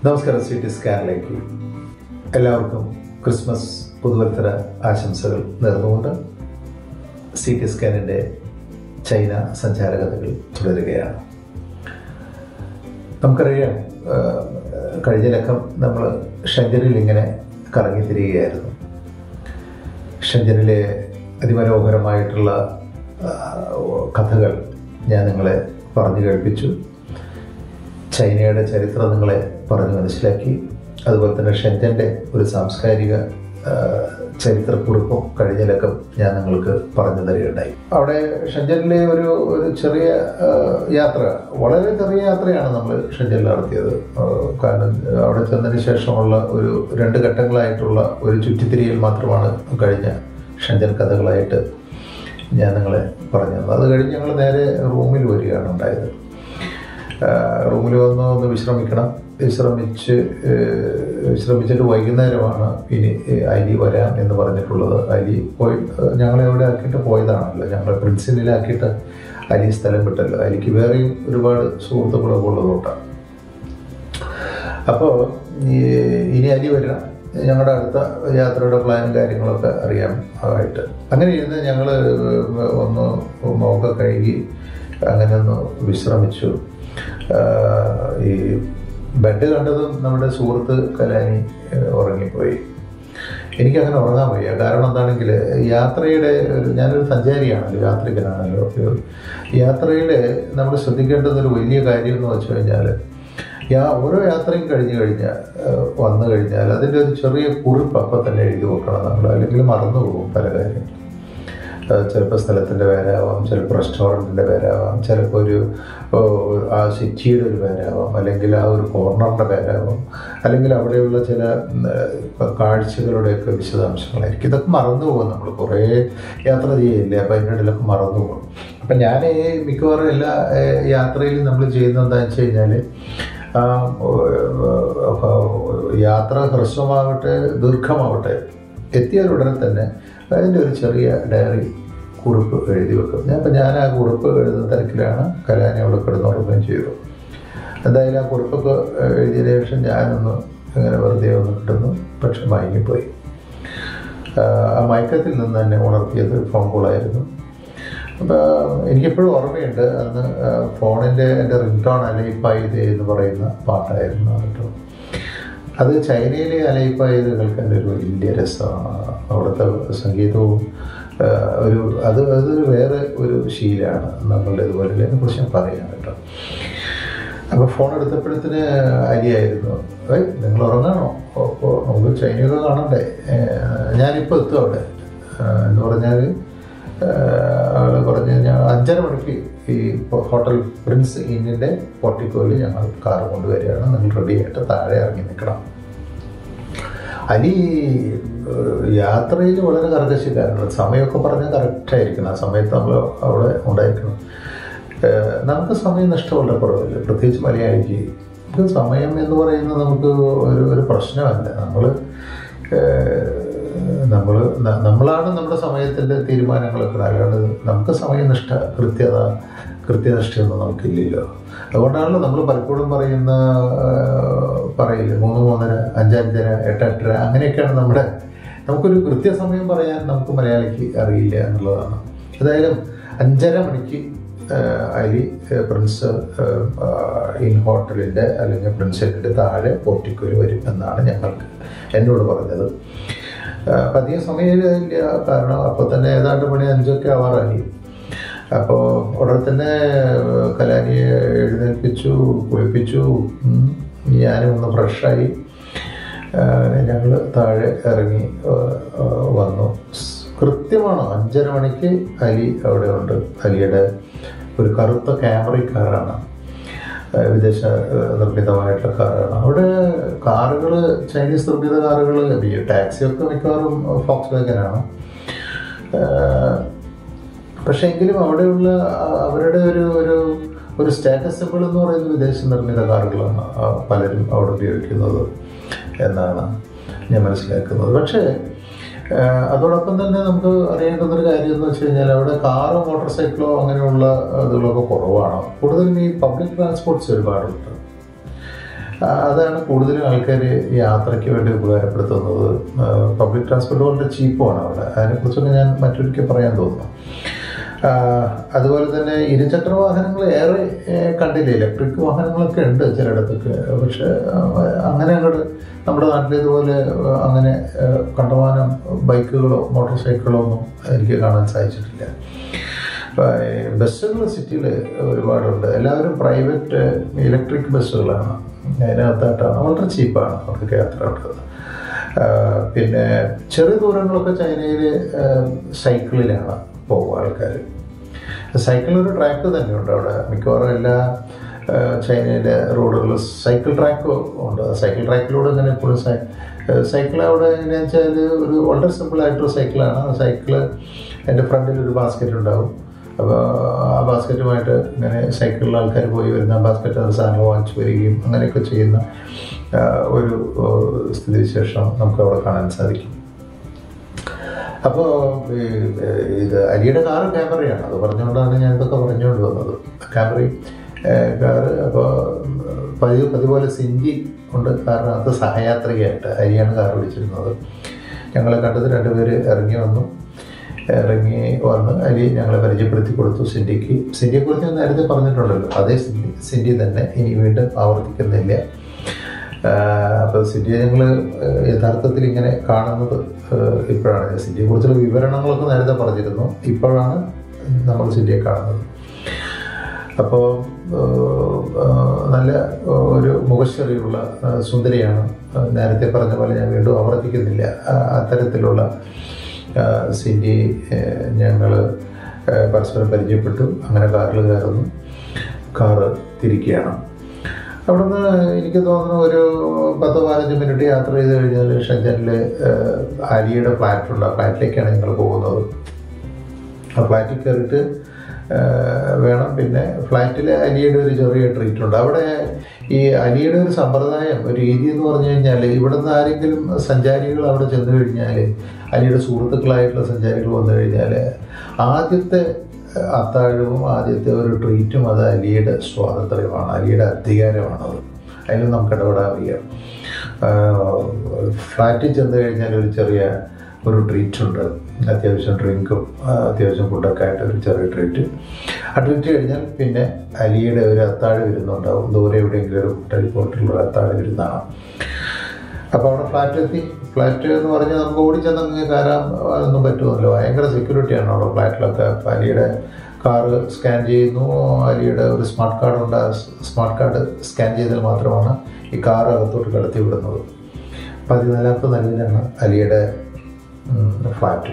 നമസ്കാരം C T സ്കാനിലേക്ക് എല്ലാവർക്കും Christmas പുതുവത്സര ആശംസകൾ നേർന്നുകൊണ്ട് സി ടി സ്കാനിൻ്റെ ചൈന സഞ്ചാരകഥകൾ തുടരുകയാണ് നമുക്കറിയാം ആ, കഴിഞ്ഞ ലക്കം നമ്മൾ ഷെഞ്ചറിൽ ഇങ്ങനെ കറങ്ങിത്തിരികയായിരുന്നു ഷെഞ്ചറിലെ അതിമനോഹരമായിട്ടുള്ള ആ, കഥകൾ ഞാൻ നിങ്ങളെ പറഞ്ഞു കേൾപ്പിച്ചു ചൈനയുടെ ചരിത്രം നിങ്ങളെ പറഞ്ഞു മനസ്സിലാക്കി അതുപോലെ തന്നെ ഷെൻജൻ്റെ ഒരു സാംസ്കാരിക ആ, ചരിത്രക്കുറിപ്പും കഴിഞ്ഞ ലക്കം ഞാൻ നിങ്ങൾക്ക് പറഞ്ഞു തരികയുണ്ടായി അവിടെ ഷെൻജനിലെ ഒരു ഒരു ചെറിയ ആ, യാത്ര വളരെ ചെറിയ യാത്രയാണ് നമ്മൾ ഷെൻജനിൽ നടത്തിയത് ആ, കാരണം അവിടെ ചെന്നതിന് ശേഷമുള്ള ഒരു രണ്ട് ഘട്ടങ്ങളായിട്ടുള്ള ഒരു ചുറ്റിത്തിരിയൽ മാത്രമാണ് കഴിഞ്ഞ ഷെൻജൻ കഥകളായിട്ട് ഞാൻ നിങ്ങളെ പറഞ്ഞത് അത് കഴിഞ്ഞ് ഞങ്ങൾ നേരെ റൂമിൽ വരികയാണ് ഉണ്ടായത് റൂമിൽ വന്ന് ഒന്ന് വിശ്രമിക്കണം വിശ്രമിച്ച് ഏഹ്, വിശ്രമിച്ചിട്ട് വൈകുന്നേരമാണ് ഇനി ഏഹ്, അലി വരാം എന്ന് പറഞ്ഞിട്ടുള്ളത് അലി പോയി ഏഹ്, ഞങ്ങളെ അവിടെ ആക്കിയിട്ട് പോയതാണല്ലോ ഞങ്ങളെ പ്രിൻസിനിലാക്കിയിട്ട് അലി സ്ഥലം വിട്ടല്ലോ അലിക്ക് വേറെയും ഒരുപാട് സുഹൃത്തുക്കളൊക്കെ ഉള്ളതുകൊണ്ടാണ് അപ്പോൾ ഇനി അലി വരണം ഞങ്ങളുടെ അടുത്ത യാത്രയുടെ പ്ലാനും കാര്യങ്ങളൊക്കെ അറിയാം ആയിട്ട് അങ്ങനെ ഇരുന്ന് ഞങ്ങൾ ഒന്ന് മുഖമൊക്കെ കഴുകി അങ്ങനെ ഒന്ന് വിശ്രമിച്ചു ആ, ഈ ബെഡ് കണ്ടതും നമ്മുടെ സുഹൃത്ത് കലാനി ഏഹ്, ഉറങ്ങിപ്പോയി എനിക്കങ്ങനെ ഉറങ്ങാൻ വയ്യ കാരണം എന്താണെങ്കിൽ യാത്രയുടെ ഒരു ഞാനൊരു സഞ്ചാരിയാണല്ലോ യാത്രികനാണല്ലോ ഒരു യാത്രയുടെ നമ്മൾ ശ്രദ്ധിക്കേണ്ടുന്ന ഒരു വലിയ കാര്യം എന്ന് വെച്ച് കഴിഞ്ഞാൽ യാ ഓരോ യാത്രയും കഴിഞ്ഞു കഴിഞ്ഞാൽ ഏഹ്, വന്നു കഴിഞ്ഞാൽ അതിൻ്റെ ഒരു ചെറിയ കുറിപ്പ് അപ്പം തന്നെ എഴുതി വെക്കണം നമ്മൾ അല്ലെങ്കിൽ മറന്നു പോകും പല കാര്യങ്ങളും ചിലപ്പോൾ സ്ഥലത്തിൻ്റെ പേരാവാം ചിലപ്പോൾ റെസ്റ്റോറൻറ്റിൻ്റെ പേരാവാം ചിലപ്പോൾ ഒരു ഓ, ആ സിറ്റിയുടെ ഒരു പേരാവാം അല്ലെങ്കിൽ ആ ഒരു കോർണറിൻ്റെ പേരാവാം അല്ലെങ്കിൽ അവിടെയുള്ള ചില ഉം, ഏഹ്, കാഴ്ചകളുടെയൊക്കെ വിശദാംശങ്ങളായിരിക്കും ഇതൊക്കെ മറന്നു പോകും നമ്മൾ കുറേ യാത്ര ചെയ്യില്ലേ അപ്പോൾ അതിൻ്റെ ഇടയിലൊക്കെ മറന്നു പോകും അപ്പം ഞാൻ ഈ മിക്കവാറും എല്ലാ ഏഹ്, യാത്രയിലും നമ്മൾ ചെയ്യുന്നത് എന്താണെന്ന് വെച്ച് കഴിഞ്ഞാൽ ആ, ഓ, യാത്ര ഹ്രസ്വമാവട്ടെ ദീർഘമാവട്ടെ എത്തിയാൽ ഉടനെ തന്നെ അതിൻ്റെ ഒരു ചെറിയ ഡയറി കുറിപ്പ് എഴുതി വെക്കും ഞാൻ അപ്പം ഞാൻ ആ കുറിപ്പ് എഴുതുന്ന തിരക്കിലാണ് കലാനെ അവിടെ കിടന്നുറങ്ങുകയും ചെയ്തു എന്തായാലും ആ കുറിപ്പൊക്കെ എഴുതിയതിനു ശേഷം ഞാനൊന്ന് ഇങ്ങനെ വെറുതെ ഒന്ന് കിട്ടുന്നു പക്ഷെ മയങ്ങിപ്പോയി ആ, ആ മയക്കത്തിൽ നിന്ന് തന്നെ ഉണർത്തിയത് ഫോൺ കോളായിരുന്നു അപ്പോൾ എനിക്കെപ്പോഴും ഓർമ്മയുണ്ട് അന്ന് ആ, ഫോണിൻ്റെ എൻ്റെ റിംഗ് ടോൺ അലയിപ്പായത് എന്ന് പറയുന്ന പാട്ടായിരുന്നു കേട്ടോ അത് ചൈനയിലെ അലയിപ്പായത് കേൾക്കാൻ ഒരു വലിയ രസമാണ് അവിടുത്തെ സംഗീതവും ആ, ഒരു അത് അതൊരു വേറെ ഒരു ശീലമാണ് നമ്മളുടെ ഇതുപോലെ അതിനെക്കുറിച്ച് ഞാൻ പറയാം കേട്ടോ അപ്പോൾ ഫോൺ എടുത്തപ്പോഴത്തിന് അലിയായിരുന്നു ഏയ് നിങ്ങൾ ഉറങ്ങാണോ അപ്പോൾ നമുക്ക് ചൈനയൊക്കെ കാണണ്ടേ ഏഹ് ഞാനിപ്പോൾ എത്തും അവിടെ ഏഹ് എന്ന് പറഞ്ഞാൽ ആൾ പറഞ്ഞു കഴിഞ്ഞാൽ അഞ്ചര മണിക്ക് ഈ ഹോട്ടൽ പ്രിൻസ് ഇന്നിൻ്റെ പോർട്ടിക്കോയിൽ ഞങ്ങൾ കാർ കൊണ്ടുവരികയാണ് നിങ്ങൾ റെഡി ആയിട്ട് താഴെ ഇറങ്ങി നിൽക്കണം അലി ഏഹ്, യാത്രയിൽ വളരെ കർക്കശക്കാരനാണ് സമയമൊക്കെ പറഞ്ഞാൽ കറക്റ്റായിരിക്കണം ആ സമയത്ത് നമ്മൾ അവിടെ ഉണ്ടായിരിക്കണം ഏഹ്, നമുക്ക് സമയം നഷ്ടമുള്ള കുറവില്ല പ്രത്യേകിച്ച് മലയാളിക്ക് നമുക്ക് സമയം എന്ന് പറയുന്നത് നമുക്ക് ഒരു ഒരു പ്രശ്നമല്ല നമ്മൾ നമ്മൾ നമ്മളാണ് നമ്മുടെ സമയത്തിൻ്റെ തീരുമാനങ്ങളൊക്കെ അല്ലാണ്ട് നമുക്ക് സമയനിഷ്ഠ കൃത്യത കൃത്യനിഷ്ഠയൊന്നും നമുക്കില്ലല്ലോ അതുകൊണ്ടാണല്ലോ നമ്മൾ പലപ്പോഴും പറയുന്ന ആ, പറയില്ല മൂന്ന് മൂന്നര അഞ്ചഞ്ചര എട്ട് എട്ടര അങ്ങനെയൊക്കെയാണ് നമ്മുടെ നമുക്കൊരു കൃത്യസമയം പറയാൻ നമുക്ക് മലയാളിക്ക് അറിയില്ല എന്നുള്ളതാണ് ഏതായാലും അഞ്ചര മണിക്ക് ആ, അലി ആ, പ്രിൻസ് ആ, ഇൻ ഹോട്ടലിൻ്റെ അല്ലെങ്കിൽ പ്രിൻസിൻ്റെ താഴെ പോർട്ടിക്കോയിൽ വരും എന്നാണ് ഞങ്ങൾക്ക് എന്നോട് പറഞ്ഞത് അപ്പം അധികം സമയമില്ല കാരണം അപ്പോൾ തന്നെ ഏതാണ്ട് മണി അഞ്ചൊക്കെ ആവാറായി അപ്പോൾ ഉടനെ തന്നെ കലാനിയെ എഴുന്നേൽപ്പിച്ചു കുളിപ്പിച്ചു ഉം. ഞാനും ഒന്ന് ഫ്രഷായി ഞങ്ങൾ താഴെ ഇറങ്ങി ആ, ആ, വന്നു സ് കൃത്യമാണ് അഞ്ചര മണിക്ക് അലി അവിടെ ഉണ്ട് അലിയുടെ ഒരു കറുത്ത ക്യാമറ കാറാണ് ആ, വിദേശ ആ, നിർമ്മിതമായിട്ടുള്ള കാറാണ് അവിടെ കാറുകൾ ചൈനീസ് നിർമ്മിത കാറുകൾ ടാക്സിയൊക്കെ മിക്കവാറും ഫോക്സ് വാഗനാണ് പക്ഷേ എങ്കിലും അവിടെയുള്ള ആ, അവരുടെ ഒരു ഒരു ഒരു സ്റ്റാറ്റസ് സിമ്പിൾ എന്ന് പറയുന്നത് വിദേശ നിർമ്മിത കാറുകളാണ് ആ, പലരും അവിടെ ഉപയോഗിക്കുന്നത് എന്നാണ് ഞാൻ മനസ്സിലാക്കുന്നത് പക്ഷേ ആ, അതോടൊപ്പം തന്നെ നമുക്ക് അറിയേണ്ടുന്ന ഒരു കാര്യം എന്ന് വെച്ച് കഴിഞ്ഞാൽ അവിടെ കാറോ മോട്ടോർ സൈക്കിളോ അങ്ങനെയുള്ള ഇതുകളൊക്കെ കുറവാണ് കൂടുതലും ഈ പബ്ലിക് ട്രാൻസ്പോർട്ട്സ് ഒരുപാടുണ്ട് ആ, അതാണ് കൂടുതലും ആൾക്കാർ യാത്രയ്ക്ക് വേണ്ടി ഉപകാരപ്പെടുത്തുന്നത് പബ്ലിക് ട്രാൻസ്പോർട്ട് വളരെ ചീപ്പുമാണ് അവിടെ അതിനെക്കുറിച്ചൊക്കെ ഞാൻ മറ്റൊരിക്കൽ പറയാൻ തോന്നുന്നു ആ, അതുപോലെ തന്നെ ഇരുചക്ര വാഹനങ്ങൾ ഏറെ ഏ, കണ്ടില്ല ഇലക്ട്രിക് വാഹനങ്ങളൊക്കെ ഉണ്ട് ചിലയിടത്തൊക്കെ പക്ഷെ ആ, അങ്ങനെ അങ്ങോട്ട് നമ്മുടെ നാട്ടിലേതുപോലെ ആ, അങ്ങനെ ആ, കണ്ടമാനം ബൈക്കുകളോ മോട്ടോർ സൈക്കിളോ ഒന്നും എനിക്ക് കാണാൻ സാധിച്ചിട്ടില്ല ബസ്സുകൾ സിറ്റിയിൽ ഒരുപാടുണ്ട് എല്ലാവരും പ്രൈവറ്റ് ഇലക്ട്രിക് ബസ്സുകളാണ് അതിനകത്തായിട്ടാണ് വളരെ ചീപ്പാണ് അവർക്ക് യാത്ര ഉള്ളത് ആ, പിന്നെ ചെറിയ ദൂരങ്ങളൊക്കെ ചൈനയിൽ സൈക്കിളിലാണ് പോകുക ആൾക്കാർ സൈക്കിൾ ഒരു ട്രാക്ക് തന്നെയുണ്ട് അവിടെ മിക്കവാറും എല്ലാ ആ, ചൈനയിലെ റോഡുകളിൽ സൈക്കിൾ ട്രാക്ക് ഉണ്ട് സൈക്കിൾ ട്രാക്കിലൂടെ ഇങ്ങനെ എപ്പോഴും സൈ സൈക്കിൾ അവിടെ എങ്ങനെയാണെന്ന് വെച്ചാൽ ഒരു വളരെ സിമ്പിളായിട്ടൊരു സൈക്കിളാണ് ആ സൈക്കിള് എൻ്റെ ഫ്രണ്ടിൽ ഒരു ബാസ്ക്കറ്റ് ഉണ്ടാവും അപ്പോൾ ആ ബാസ്ക്കറ്റുമായിട്ട് ഇങ്ങനെ സൈക്കിളിൽ ആൾക്കാർ പോയി വരുന്ന ആ ബാസ്ക്കറ്റ് അത് സാധനങ്ങൾ വാങ്ങിച്ചു വരികയും അങ്ങനെയൊക്കെ ചെയ്യുന്ന ആ, ഒരു ആ, സ്ഥിതിവിശേഷം നമുക്ക് അവിടെ കാണാൻ സാധിക്കും അപ്പോൾ ഇത് അലിയുടെ കാറ് ക്യാമറയാണ് അത് പറഞ്ഞുകൊണ്ടാണ് ഞാൻ ഇതൊക്കെ പറഞ്ഞുകൊണ്ട് വന്നത് ക്യാമറയും കാറ് അപ്പോൾ പതിവ് പതിപോലെ സിഞ്ചി ഉണ്ട് കാറിനകത്ത് സഹയാത്രികയായിട്ട് അരിയാണ് കാർ പിടിച്ചിരുന്നത് ഞങ്ങളെ കണ്ടത് രണ്ടുപേര് ഇറങ്ങി വന്നു ഇറങ്ങി വന്ന് അലി ഞങ്ങളെ പരിചയപ്പെടുത്തി കൊടുത്തു സിൻഡിക്ക് സിൻഡിയെക്കുറിച്ച് ഞാൻ നേരത്തെ പറഞ്ഞിട്ടുണ്ടല്ലോ അതേ സിൻഡി സിൻഡി തന്നെ ഇനി വീണ്ടും ആവർത്തിക്കുന്നില്ല അപ്പോൾ സിൻഡിയെ ഞങ്ങൾ യഥാർത്ഥത്തിൽ ഇങ്ങനെ കാണുന്നത് ആഹ് ഇപ്പോഴാണ് സിൻഡിയെ കുറിച്ചുള്ള വിവരണങ്ങളൊക്കെ നേരത്തെ പറഞ്ഞിരുന്നു ഇപ്പോഴാണ് നമ്മൾ സിൻഡിയെ കാണുന്നത് അപ്പോൾ നല്ല ഒരു മുഖശ്ശറിയുള്ള ആ, സുന്ദരിയാണ് ആ, നേരത്തെ പറഞ്ഞ പോലെ ഞാൻ വീണ്ടും ആവർത്തിക്കുന്നില്ല ആ, അത്തരത്തിലുള്ള ആ, സിൻഡി ഞങ്ങൾ പരസ്പരം പരിചയപ്പെട്ടു അങ്ങനെ കാറിൽ കയറുന്നു കാറ് തിരിക്കുകയാണ് അവിടുന്ന് എനിക്ക് തോന്നുന്നു ഒരു പത്ത് പതിനഞ്ച് മിനിറ്റ് യാത്ര ചെയ്ത് കഴിഞ്ഞാൽ ഷെഞ്ചനിൽ അലിയുടെ ഫ്ലാറ്റുണ്ട് ആ ഫ്ലാറ്റിലേക്കാണ് ഞങ്ങൾ പോകുന്നത് ആ ഫ്ലാറ്റിൽ കയറിയിട്ട് ആ, വേണം പിന്നെ ഫ്ലാറ്റിൽ അലിയുടെ ഒരു ചെറിയ ട്രീറ്റ് ഉണ്ട് അവിടെ ഈ അലിയുടെ ഒരു സമ്പ്രദായം ഒരു രീതി എന്ന് പറഞ്ഞു കഴിഞ്ഞാൽ ഇവിടുന്ന് ആരെങ്കിലും സഞ്ചാരികൾ അവിടെ ചെന്ന് കഴിഞ്ഞാൽ അലിയുടെ സുഹൃത്തുക്കളായിട്ടുള്ള സഞ്ചാരികൾ വന്നു കഴിഞ്ഞാൽ ആദ്യത്തെ അത്താഴവും ആദ്യത്തെ ഒരു ട്രീറ്റും അത് അലിയുടെ സ്വാതന്ത്ര്യമാണ് അലിയുടെ അധികാരമാണത് അതിലും നമുക്ക് ഇടപെടാൻ വയ്യ ഫ്ലാറ്റിൽ ചെന്ന് കഴിഞ്ഞാൽ ഒരു ചെറിയ ഒരു ട്രീറ്റ് ഉണ്ട് അത്യാവശ്യം ഡ്രിങ്കും അത്യാവശ്യം ഫുഡൊക്കെ ആയിട്ട് ഒരു ചെറിയ ട്രീറ്റ് ആ ട്രീറ്റ് കഴിഞ്ഞാൽ പിന്നെ അലിയുടെ ഒരു അത്താഴ് വിരുന്നുണ്ടാവും ദൂരെ എവിടെയെങ്കിലും ഒരു ഹോട്ടൽ പോയിട്ടുള്ള ഒരു അത്താഴ് വിരുന്നാണ് അപ്പോൾ അവിടെ ഫ്ലാറ്റ് എത്തി ഫ്ലാറ്റ് എന്ന് പറഞ്ഞാൽ നമുക്ക് ഓടിച്ചെന്ന് അങ്ങ് കയറാൻ അതൊന്നും പറ്റുമല്ലോ ഭയങ്കര സെക്യൂരിറ്റിയാണ് അവിടെ ഫ്ലാറ്റിലൊക്കെ അപ്പോൾ അലിയുടെ കാറ് സ്കാൻ ചെയ്യുന്നു അലിയുടെ ഒരു സ്മാർട്ട് കാർഡ് ഉണ്ട് ആ സ്മാർട്ട് കാർഡ് സ്കാൻ ചെയ്താൽ മാത്രമാണ് ഈ കാർ അകത്തോട്ട് കടത്തി വിടുന്നത് പതിനാലാമത്തെ നിലയിലാണ് അലിയുടെ ഉം, ഫ്ലാറ്റ്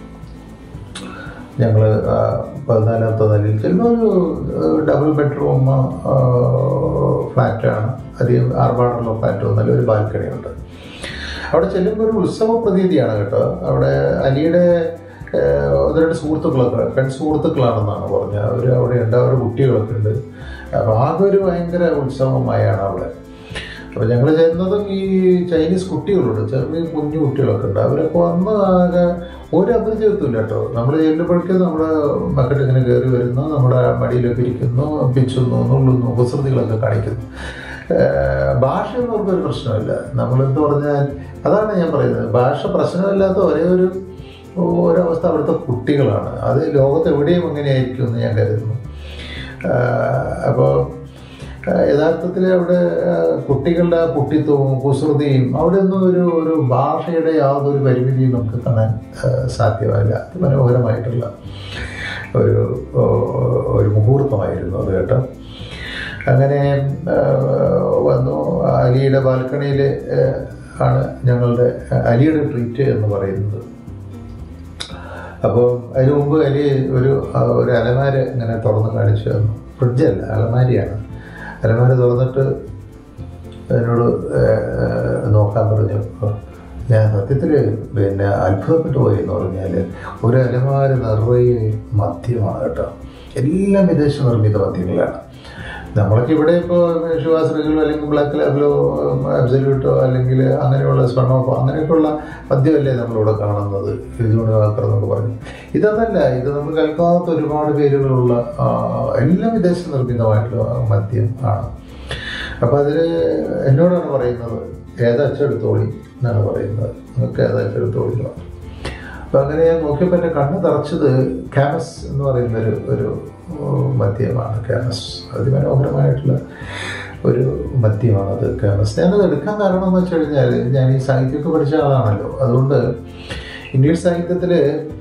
ഞങ്ങൾ പതിനാലാമത്തെ നിലയിൽ ചിലപ്പോൾ ഒരു ഡബിൾ ബെഡ്റൂം ഫ്ലാറ്റാണ് അധികം ആർഭാടുള്ള ഫ്ലാറ്റ് ഒന്നല്ല ഒരു ബാൽക്കണി ഉണ്ട് അവിടെ ചെല്ലുമ്പോൾ ഒരു ഉത്സവ പ്രതീതിയാണ് കേട്ടോ അവിടെ അലിയുടെ ഏഹ്, ഒന്ന് രണ്ട് സുഹൃത്തുക്കളൊക്കെ പെൺ സുഹൃത്തുക്കളാണെന്നാണ് പറഞ്ഞത് അവർ അവിടെ ഉണ്ട് അവരുടെ കുട്ടികളൊക്കെ ഉണ്ട് അപ്പോൾ ആകെ ഒരു ഭയങ്കര ഉത്സവമായാണ് അവിടെ അപ്പോൾ ഞങ്ങൾ ചെന്നതും ഈ ചൈനീസ് കുട്ടികളുണ്ട് ചെറിയ കുഞ്ഞു കുട്ടികളൊക്കെ ഉണ്ട് അവരൊക്കെ വന്ന് ആകെ ഒരു അപരിചയത്തുമില്ല കേട്ടോ നമ്മൾ ചെല്ലുമ്പോഴേക്കും നമ്മുടെ ബക്കറ്റ് ഇങ്ങനെ കയറി വരുന്നു നമ്മുടെ മടിയിലൊക്കെ ഇരിക്കുന്നു പിച്ചുന്നു നുള്ളുന്നു കുസൃതികളൊക്കെ കാണിക്കുന്നു ഏഹ് ഭാഷയൊന്നും അവർക്കൊരു പ്രശ്നമില്ല നമ്മളെന്ത് പറഞ്ഞാൽ അതാണ് ഞാൻ പറയുന്നത് ഭാഷ പ്രശ്നമില്ലാത്ത ഒരേ ഒരു ഒരവസ്ഥ അവിടുത്തെ കുട്ടികളാണ് അത് ലോകത്ത് എവിടെയും അങ്ങനെയായിരിക്കും എന്ന് ഞാൻ കരുതുന്നു അപ്പോൾ യഥാർത്ഥത്തിൽ അവിടെ ആ, കുട്ടികളുടെ ആ കുട്ടിത്വവും കുസൃതിയും അവിടെ ഒന്നും ഒരു ഒരു ഭാഷയുടെ യാതൊരു പരിമിതിയും നമുക്ക് കാണാൻ ആ, സാധ്യമല്ല അത് മനോഹരമായിട്ടുള്ള ഒരു ഓ, ഒരു മുഹൂർത്തമായിരുന്നു അത് കേട്ടോ അങ്ങനെ ആ, വന്നു അലിയുടെ ബാൽക്കണിയിൽ ആണ് ഞങ്ങളുടെ അലിയുടെ ട്രീറ്റ് എന്ന് പറയുന്നത് അപ്പോൾ അതിന് മുമ്പ് അലി ഒരു ആ, ഒരു അലമാര ഇങ്ങനെ തുറന്ന് കാണിച്ചു തന്നു ഫ്രിഡ്ജല്ല അലമാരിയാണ് അലമാര തുറന്നിട്ട് എന്നോട് ഏഹ്, നോക്കാൻ പറഞ്ഞു അപ്പോൾ ഞാൻ സത്യത്തിൽ പിന്നെ അത്ഭുതപ്പെട്ടു പോയി എന്ന് പറഞ്ഞാൽ ഒരു അലമാര നിറയെ മദ്യമാണ് കേട്ടോ എല്ലാം വിദേശ നിർമ്മിത മദ്യങ്ങളാണ് നമ്മളൊക്കെ ഇവിടെ ഇപ്പോൾ ശുഭാശ്രീകളോ അല്ലെങ്കിൽ ബ്ലാക്ക് ലാബിലോ അബ്സല്യൂട്ടോ അല്ലെങ്കിൽ അങ്ങനെയുള്ള സ്വർണ്ണോപ്പോ അങ്ങനെയൊക്കെയുള്ള മദ്യമല്ലേ നമ്മളിവിടെ കാണുന്നത് ഇതുകൊണ്ട് വാക്കർ എന്നൊക്കെ പറഞ്ഞു ഇതല്ല ഇത് നമ്മൾ കേൾക്കാത്ത ഒരുപാട് പേരുകളുള്ള ആ, എല്ലാം വിദേശ നിർമ്മിതമായിട്ടുള്ള മദ്യം ആണ് അപ്പോൾ അതിൽ എന്നോടാണ് പറയുന്നത് ഏതച്ചെടുത്തോളി എന്നാണ് പറയുന്നത് നിങ്ങൾക്ക് ഏതച്ചെടുത്തോളി എന്ന് പറഞ്ഞു അപ്പം അങ്ങനെ ഞാൻ നോക്കിയപ്പോൾ എൻ്റെ കണ്ണ് തറച്ചത് ക്യാമസ് എന്ന് പറയുന്ന ഒരു ഒരു മദ്യമാണ് ക്യാമസ് അതിമനോഹരമായിട്ടുള്ള ഒരു മദ്യമാണത് ക്യാമസ് ഞാനത് എടുക്കാൻ കാരണം എന്ന് വെച്ച് കഴിഞ്ഞാൽ ഞാൻ ഈ സാഹിത്യമൊക്കെ പഠിച്ച ആളാണല്ലോ അതുകൊണ്ട് ഇന്ത്യൻ സാഹിത്യത്തിൽ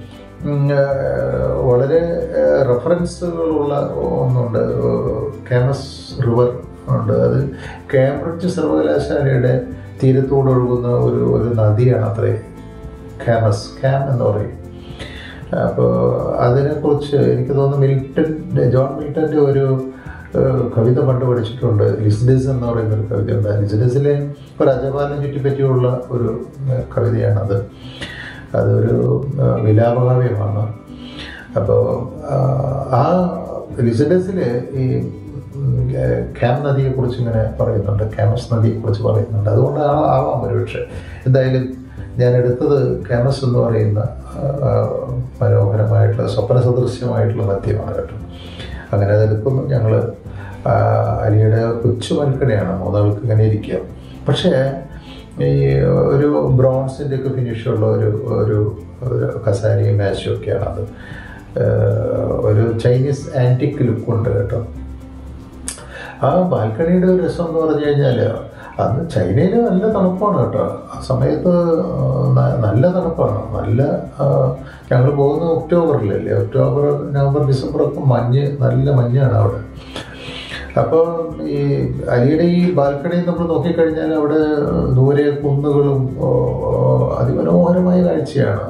വളരെ റെഫറൻസുകളുള്ള ഒന്നുണ്ട് ക്യാമസ് റിവർ ഉണ്ട് അത് കേംബ്രിഡ്ജ് സർവകലാശാലയുടെ തീരത്തോടൊഴുകുന്ന ഒരു ഒരു നദിയാണ് അത്രേ ക്യാമസ് ക്യാം എന്ന് പറയും അപ്പോൾ അതിനെക്കുറിച്ച് എനിക്ക് തോന്നുന്നു മിൽട്ടൻ്റെ ജോൺ മിൽട്ടൻ്റെ ഒരു കവിത പണ്ട് പഠിച്ചിട്ടുണ്ട് ലിസ്ഡസ് എന്ന് പറയുന്ന ഒരു കവിതയുണ്ട് ലിസ്ഡസിലെ ഒരു അജപാലം ചുറ്റിപ്പറ്റിയുള്ള ഒരു കവിതയാണത് അതൊരു വിലാപകാവ്യമാണ് അപ്പോൾ ആ ലിസഡസിൽ ഈ ക്യാം നദിയെക്കുറിച്ച് ഇങ്ങനെ പറയുന്നുണ്ട് ക്യാമസ് നദിയെക്കുറിച്ച് പറയുന്നുണ്ട് അതുകൊണ്ട് ആവാം ഒരുപക്ഷെ എന്തായാലും ഞാൻ എടുത്തത് ക്യാമസ് എന്ന് പറയുന്ന മനോഹരമായിട്ടുള്ള സ്വപ്ന സദൃശ്യമായിട്ടുള്ള മദ്യമാണ് കേട്ടോ അങ്ങനെ അതെടുക്കുന്നു ഞങ്ങൾ അലിയുടെ കൊച്ചു മൽക്കടയാണ് മൂന്നാൾക്ക് ഇങ്ങനെ ഇരിക്കുക പക്ഷേ ഈ ഒരു ബ്രോൺസിൻ്റെ ഒക്കെ ഫിനിഷുള്ള ഒരു ഒരു ഒരു കസാരയും മാച്ചും ഒക്കെയാണ് അത് ഒരു ചൈനീസ് ആൻറ്റിക് ലുക്കുണ്ട് കേട്ടോ ആ ബാൽക്കണിയുടെ ഒരു രസം എന്ന് പറഞ്ഞു കഴിഞ്ഞാൽ അന്ന് ചൈനയിൽ നല്ല തണുപ്പാണ് കേട്ടോ ആ സമയത്ത് നല്ല തണുപ്പാണ് നല്ല ഞങ്ങൾ പോകുന്ന ഒക്ടോബറിലല്ലേ ഒക്ടോബർ നവംബർ ഡിസംബർ ഒക്കെ മഞ്ഞ് നല്ല മഞ്ഞാണ് അവിടെ അപ്പോൾ ഈ അലിയുടെ ഈ ബാൽക്കണിയിൽ നമ്മൾ നോക്കിക്കഴിഞ്ഞാൽ അവിടെ ദൂരെ കുന്നുകളും അതിമനോഹരമായ കാഴ്ചയാണ്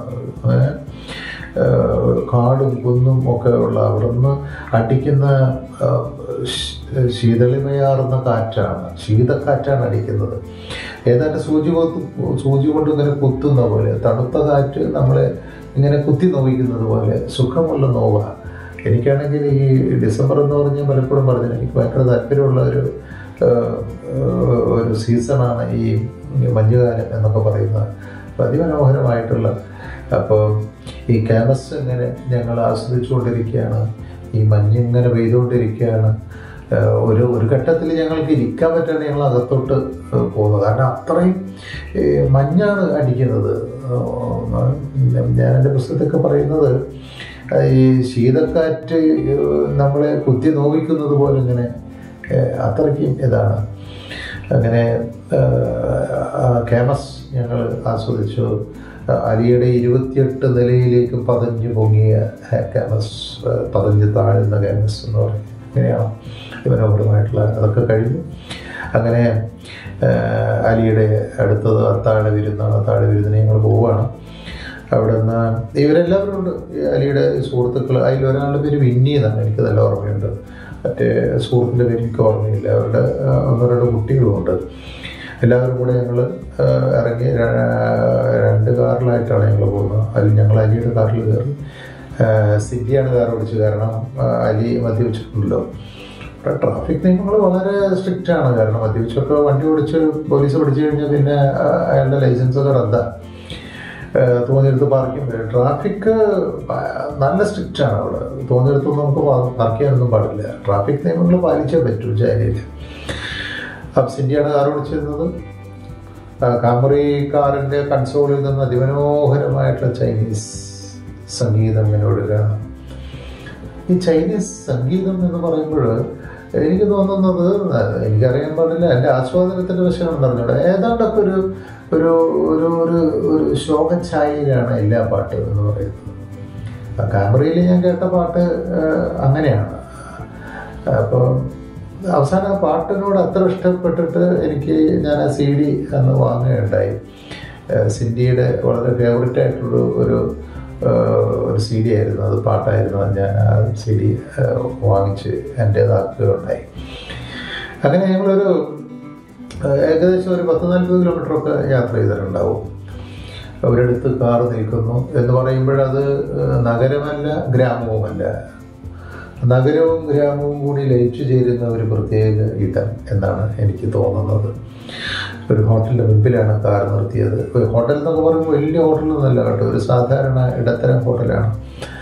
കാടും കുന്നും ഒക്കെ ഉള്ള അവിടെ നിന്ന് അടിക്കുന്ന ശീതളിമയാർന്ന കാറ്റാണ് ശീതക്കാറ്റാണ് അടിക്കുന്നത് ഏതാണ്ട് സൂചി കൊത്തു സൂചി കൊണ്ട് ഇങ്ങനെ കുത്തുന്ന പോലെ തണുത്ത കാറ്റ് നമ്മളെ ഇങ്ങനെ കുത്തി നോവിക്കുന്നത് പോലെ സുഖമുള്ള നോവ എനിക്കാണെങ്കിൽ ഈ ഡിസംബർ എന്ന് പറഞ്ഞാൽ പലപ്പോഴും പറഞ്ഞു എനിക്ക് ഭയങ്കര താല്പര്യമുള്ള ഒരു ഒരു സീസണാണ് ഈ മഞ്ഞുകാലം എന്നൊക്കെ പറയുന്നത് അപ്പോൾ അതിമനോഹരമായിട്ടുള്ള അപ്പോൾ ഈ ക്യാമസ് ഇങ്ങനെ ഞങ്ങൾ ആസ്വദിച്ചുകൊണ്ടിരിക്കുകയാണ് ഈ മഞ്ഞിങ്ങനെ പെയ്തുകൊണ്ടിരിക്കുകയാണ് ഒരു ഒരു ഘട്ടത്തിൽ ഞങ്ങൾക്ക് ഇരിക്കാൻ പറ്റാണ്ട് ഞങ്ങൾ അകത്തോട്ട് പോകുന്നത് കാരണം അത്രയും മഞ്ഞാണ് അടിക്കുന്നത് ഞാൻ എൻ്റെ പുസ്തകത്തൊക്കെ പറയുന്നത് ഈ ശീതക്കാറ്റ് നമ്മളെ കുത്തി നോവിക്കുന്നത് പോലെ ഇങ്ങനെ അത്രയ്ക്കും ഇതാണ് അങ്ങനെ ക്യാമസ് ഞങ്ങൾ ആസ്വദിച്ചു അലിയുടെ ഇരുപത്തിയെട്ട് നിലയിലേക്ക് പതഞ്ഞു പൊങ്ങിയ ക്യാമസ് പതഞ്ഞ് താഴുന്ന ക്യാമസ് എന്ന് പറയും അങ്ങനെയാണ് മനോഹരമായിട്ടുള്ള അതൊക്കെ കഴിഞ്ഞു അങ്ങനെ അലിയുടെ അടുത്തത് അത്താഴ വിരുന്നാണ് അത്താഴ വിരുന്നിന് ഞങ്ങൾ പോവുകയാണ് അവിടെ നിന്ന് ഇവരെല്ലാവരും ഉണ്ട് അലിയുടെ സുഹൃത്തുക്കൾ അതിൽ ഒരാളുടെ പേര് വിന്നി എന്നാണ് എനിക്ക് നല്ല ഓർമ്മയുണ്ട് മറ്റേ സുഹൃത്തിൻ്റെ പേര് എനിക്ക് ഓർമ്മയില്ല അവരുടെ ഒന്നോ രണ്ടോ കുട്ടികളുമുണ്ട് എല്ലാവരും കൂടെ ഞങ്ങൾ ഇറങ്ങി രണ്ട് കാറിലായിട്ടാണ് ഞങ്ങൾ പോകുന്നത് അതിൽ ഞങ്ങൾ അലിയുടെ കാറിൽ കയറി സിറ്റിയാണ് കാർ ഓടിച്ചത് കാരണം അലി മദ്യപിച്ചിട്ടുണ്ടല്ലോ ട്രാഫിക് നിയമങ്ങൾ വളരെ സ്ട്രിക്റ്റ് ആണ് കാരണം മദ്യപിച്ചൊക്കെ വണ്ടി ഓടിച്ച് പോലീസ് പിടിച്ചു കഴിഞ്ഞാൽ പിന്നെ അയാളുടെ ലൈസൻസ് ഒക്കെ റദ്ദാണ് തോന്നിയെടുത്ത് പാർക്കിംഗ് വരും ട്രാഫിക് നല്ല സ്ട്രിക്റ്റ് ആണ് അവിടെ തോന്നിയെടുത്തൊന്നും നമുക്ക് പാർക്ക് ചെയ്യാനൊന്നും പാടില്ല ട്രാഫിക് നിയമങ്ങൾ പാലിച്ചേ പറ്റൂ ചൈനയിൽ അബ്സിൻ്റെയാണ് കാർ ഓടിച്ചിരുന്നത് കാമറി കാറിൻ്റെ കൺസോളിൽ നിന്ന് അതിമനോഹരമായിട്ടുള്ള ചൈനീസ് സംഗീതം ഇങ്ങനെ ഒഴുകുകയാണ് ഈ ചൈനീസ് സംഗീതം എന്ന് പറയുമ്പോൾ എനിക്ക് തോന്നുന്നത് എനിക്കറിയാൻ പാടില്ല എൻ്റെ ആസ്വാദനത്തിൻ്റെ വശമാണ് പറഞ്ഞൂടെ ഏതാണ്ടൊക്കെ ഒരു ഒരു ഒരു ഒരു ഒരു ശോകഛായയിലാണ് എല്ലാ പാട്ടും എന്ന് പറയുന്നത് ക്യാമറയിൽ ഞാൻ കേട്ട പാട്ട് അങ്ങനെയാണ് അപ്പോൾ അവസാനം ആ പാട്ടിനോട് അത്ര ഇഷ്ടപ്പെട്ടിട്ട് എനിക്ക് ഞാൻ ആ സി ഡി അന്ന് വാങ്ങുകയുണ്ടായി സിൻഡിയുടെ വളരെ ഫേവററ്റ് ആയിട്ടുള്ള ഒരു ഒരു സി ഡി ആയിരുന്നു അത് പാട്ടായിരുന്നു ഞാൻ ആ സി ഡി വാങ്ങിച്ച് എൻ്റേതാക്കുകയുണ്ടായി അങ്ങനെ ഞങ്ങളൊരു ഏകദേശം ഒരു പത്ത് നാൽപ്പത് കിലോമീറ്ററൊക്കെ യാത്ര ചെയ്തിട്ടുണ്ടാവും ഒരിടത്ത് കാറ് നിൽക്കുന്നു എന്ന് പറയുമ്പോഴത് നഗരമല്ല ഗ്രാമവുമല്ല നഗരവും ഗ്രാമവും കൂടി ലയിച്ചു ചേരുന്ന ഒരു പ്രത്യേക ഇടം എന്നാണ് എനിക്ക് തോന്നുന്നത് ഒരു ഹോട്ടലിൻ്റെ മുമ്പിലാണ് കാർ നിർത്തിയത് ഒരു ഹോട്ടൽ എന്നൊക്കെ പറയുമ്പോൾ വലിയ ഹോട്ടലൊന്നുമല്ല കേട്ടോ ഒരു സാധാരണ ഇടത്തരം ഹോട്ടലാണ്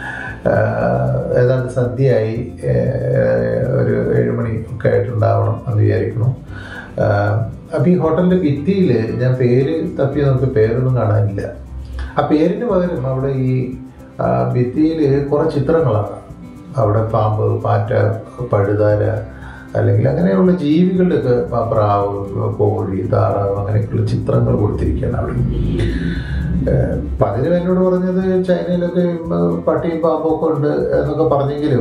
ഏതാണ്ട് സന്ധ്യയായി ഒരു ഏഴുമണി ഒക്കെ ആയിട്ടുണ്ടാവണം എന്ന് വിചാരിക്കണം അപ്പം ഈ ഹോട്ടലിൻ്റെ ഭിത്തിയിൽ ഞാൻ പേര് തപ്പി നമുക്ക് പേരൊന്നും കാണാനില്ല ആ പേരിന് പകരം അവിടെ ഈ ഭിത്തിയിൽ കുറേ ചിത്രങ്ങളാണ് അവിടെ പാമ്പ് പാറ്റ പഴുതാര അല്ലെങ്കിൽ അങ്ങനെയുള്ള ജീവികളുടെയൊക്കെ പ- പ്രാവ് കോഴി താറാവ് അങ്ങനെയൊക്കെയുള്ള ചിത്രങ്ങൾ കൊടുത്തിരിക്കുകയാണ് അവിടെ ഏഹ് പലരും എന്നോട് പറഞ്ഞത് ചൈനയിലൊക്കെ ഉം, പട്ടിയും പാമ്പും ഒക്കെ ഉണ്ട് എന്നൊക്കെ പറഞ്ഞെങ്കിലും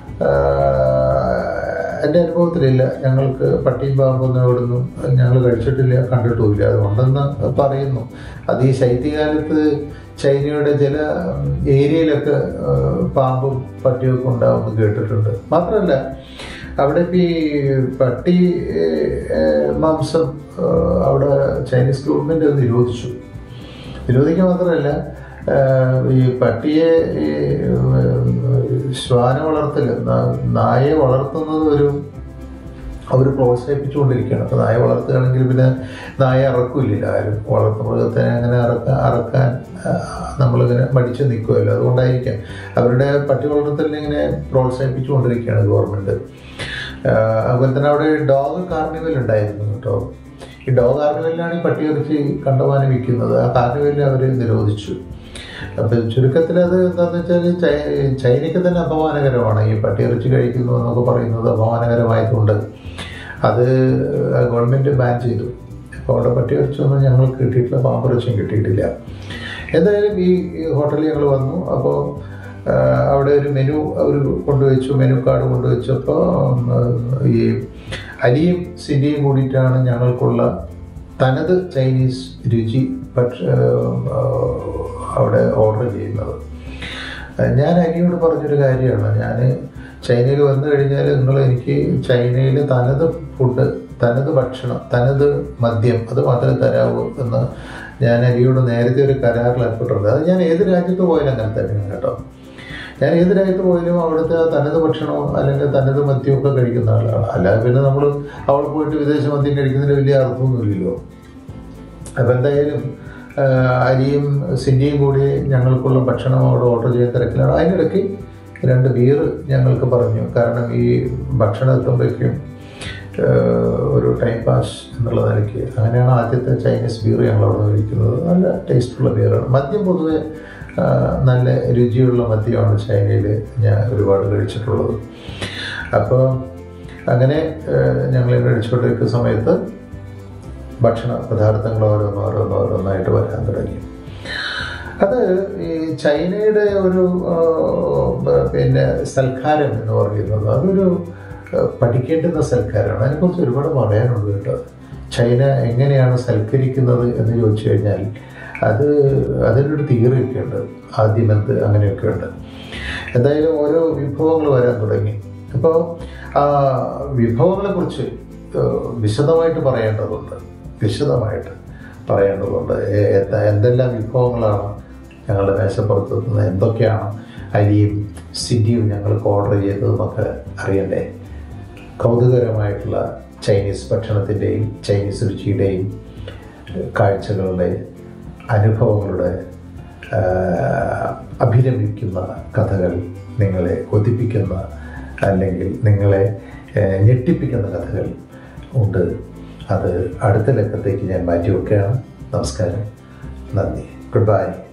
ആഹ്, എൻ്റെ അനുഭവത്തിലില്ല ഞങ്ങൾക്ക് പട്ടിയും പാമ്പൊന്നും എവിടുന്നും ഞങ്ങൾ കഴിച്ചിട്ടില്ല കണ്ടിട്ടുമില്ല അതുകൊണ്ടെന്ന് പറയുന്നു അത് ഈ ശൈത്യകാലത്ത് ചൈനയുടെ ചില ഉം, ഏരിയയിലൊക്കെ ആഹ്, പാമ്പും പട്ടിയൊക്കെ ഉണ്ടാവുമെന്ന് കേട്ടിട്ടുണ്ട് മാത്രമല്ല അവിടെ ഇപ്പം ഈ പട്ടി ഏഹ്, മാംസം ആഹ്, അവിടെ ചൈനീസ് ഗവൺമെൻറ് അത് നിരോധിച്ചു നിരോധിക്കുക മാത്രമല്ല ആഹ്, ഈ പട്ടിയെ ഈ ശ്വാന വളർത്തൽ ന- നായയെ വളർത്തുന്നത് ഒരു അവർ പ്രോത്സാഹിപ്പിച്ചുകൊണ്ടിരിക്കുകയാണ് അപ്പോൾ നായ വളർത്തുകയാണെങ്കിൽ പിന്നെ നായ അറക്കില്ല ആരും വളർത്തു മൃഗത്തെ അങ്ങനെ അറക്കാൻ അറക്കാൻ ആ, നമ്മളിങ്ങനെ മടിച്ച് നിൽക്കുമല്ലോ അതുകൊണ്ടായിരിക്കാം അവരുടെ പട്ടി വളർത്തലിനെ ഇങ്ങനെ പ്രോത്സാഹിപ്പിച്ചുകൊണ്ടിരിക്കുകയാണ് ഗവൺമെൻറ് അതുപോലെ തന്നെ അവിടെ ഡോഗ് കാർണിവൽ ഉണ്ടായിരുന്നു കേട്ടോ ഈ ഡോഗ് കാർണിവലിലാണ് ഈ പട്ടി ഇറച്ചി കണ്ടമാനം വിൽക്കുന്നത് ആ കാർണിവലിൽ അവർ നിരോധിച്ചു അപ്പം ചുരുക്കത്തിൽ അത് എന്താണെന്ന് വെച്ചാൽ ചൈ- ചൈനയ്ക്ക് തന്നെ അപമാനകരമാണ് ഈ പട്ടി ഇറച്ചി കഴിക്കുന്നു എന്നൊക്കെ പറയുന്നത് അപമാനകരമായതുകൊണ്ട് അത് ഗവൺമെൻറ് ബാൻ ചെയ്തു അപ്പോൾ അവിടെ പട്ടി ഇറച്ചിയൊന്നും ഞങ്ങൾക്ക് കിട്ടിയിട്ടില്ല പാമ്പിറച്ചിയും കിട്ടിയിട്ടില്ല എന്തായാലും ഈ ഈ ഹോട്ടലിൽ ഞങ്ങൾ വന്നു അപ്പോൾ അവിടെ ഒരു മെനു അവർ കൊണ്ടുവച്ചു മെനു കാർഡ് കൊണ്ടുവച്ചപ്പോൾ ഈ അരിയും സിന്ധിയും കൂടിയിട്ടാണ് ഞങ്ങൾക്കുള്ള തനത് ചൈനീസ് രുചി പക്ഷേ അവിടെ ഓർഡർ ചെയ്യുന്നത് ഞാൻ അനിയോട് പറഞ്ഞൊരു കാര്യമാണ് ഞാൻ ചൈനയിൽ വന്നു കഴിഞ്ഞാൽ നിങ്ങൾ എനിക്ക് ചൈനയിൽ തനത് ഫുഡ് തനത് ഭക്ഷണം തനത് മദ്യം അത് മാത്രമേ തരാവൂ എന്ന് ഞാൻ അനിയോട് നേരത്തെ ഒരു കരാറിൽ ഏർപ്പെട്ടിട്ടുണ്ട് അത് ഞാൻ ഏത് രാജ്യത്ത് പോയാലും അങ്ങനെ തന്നെയാണ് കേട്ടോ ഞാൻ ഏത് രാജ്യത്ത് പോയാലും അവിടുത്തെ ആ തനത് ഭക്ഷണവും അല്ലെങ്കിൽ തനത് മദ്യവും ഒക്കെ കഴിക്കുന്ന ആളാണ് അല്ലാതെ പിന്നെ നമ്മൾ അവിടെ പോയിട്ട് വിദേശ മദ്യം കഴിക്കുന്നതിന് വലിയ അർത്ഥമൊന്നുമില്ലല്ലോ അപ്പം എന്തായാലും ആ, അരിയും സിന്ധിയും കൂടി ഞങ്ങൾക്കുള്ള ഭക്ഷണം അവിടെ ഓർഡർ ചെയ്യാൻ തിരക്കിലാണ് അതിനിടയ്ക്ക് രണ്ട് ബിയർ ഞങ്ങൾക്ക് പറഞ്ഞു കാരണം ഈ ഭക്ഷണം എത്തുമ്പോഴേക്കും ആ, ഒരു ടൈം പാസ് എന്നുള്ള നിലയ്ക്ക് അങ്ങനെയാണ് ആദ്യത്തെ ചൈനീസ് ബിയർ ഞങ്ങൾ അവിടെ കഴിക്കുന്നത് നല്ല ടേസ്റ്റുള്ള ബിയറാണ് മദ്യം പൊതുവെ ആ, നല്ല രുചിയുള്ള മദ്യമാണ് ചൈനയിൽ ഞാൻ ഒരുപാട് കഴിച്ചിട്ടുള്ളത് അപ്പോൾ അങ്ങനെ ഞങ്ങൾ കഴിച്ചുകൊണ്ടിരിക്കുന്ന സമയത്ത് ഭക്ഷണ പദാർത്ഥങ്ങൾ ഓരോന്ന് ഓരോന്ന് ഓരോന്നായിട്ട് വരാൻ തുടങ്ങി അത് ഈ ചൈനയുടെ ഒരു ആ, ബ- പിന്നെ സൽക്കാരം എന്ന് പറയുന്നത് അതൊരു ആ, പഠിക്കേണ്ടുന്ന സൽക്കാരമാണ് അതിനെക്കുറിച്ച് ഒരുപാട് പറയാനുണ്ട് കേട്ടോ ചൈന എങ്ങനെയാണ് സൽക്കരിക്കുന്നത് എന്ന് ചോദിച്ചു കഴിഞ്ഞാൽ അത് അതിനൊരു തിയറിയൊക്കെ ഉണ്ട് ആദ്യമെന്ത് അങ്ങനെയൊക്കെ ഉണ്ട് എന്തായാലും ഓരോ വിഭവങ്ങൾ വരാൻ തുടങ്ങി അപ്പോൾ ആ വിഭവങ്ങളെക്കുറിച്ച് ഏഹ്, വിശദമായിട്ട് പറയേണ്ടതുണ്ട് വിശദമായിട്ട് പറയേണ്ടതുണ്ട് എ- എത്ത- എന്തെല്ലാം വിഭവങ്ങളാണ് ഞങ്ങളുടെ മേശപ്പുറത്ത് നിന്ന് എന്തൊക്കെയാണ് അരിയും സിറ്റിയും ഞങ്ങൾക്ക് ഓർഡർ ചെയ്തതെന്നൊക്കെ അറിയണ്ടേ കൗതുകരമായിട്ടുള്ള ചൈനീസ് ഭക്ഷണത്തിൻ്റെയും ചൈനീസ് രുചിയുടെയും കാഴ്ചകളുടെ അനുഭവങ്ങളുടെ ആ, അഭിരമിക്കുന്ന കഥകൾ നിങ്ങളെ കൊതിപ്പിക്കുന്ന അല്ലെങ്കിൽ നിങ്ങളെ ഏ, ഞെട്ടിപ്പിക്കുന്ന കഥകൾ ഉണ്ട് അത് അടുത്ത ലക്കത്തേക്ക് ഞാൻ മാറ്റി വെക്കുകയാണ് നമസ്കാരം നന്ദി ഗുഡ് ബൈ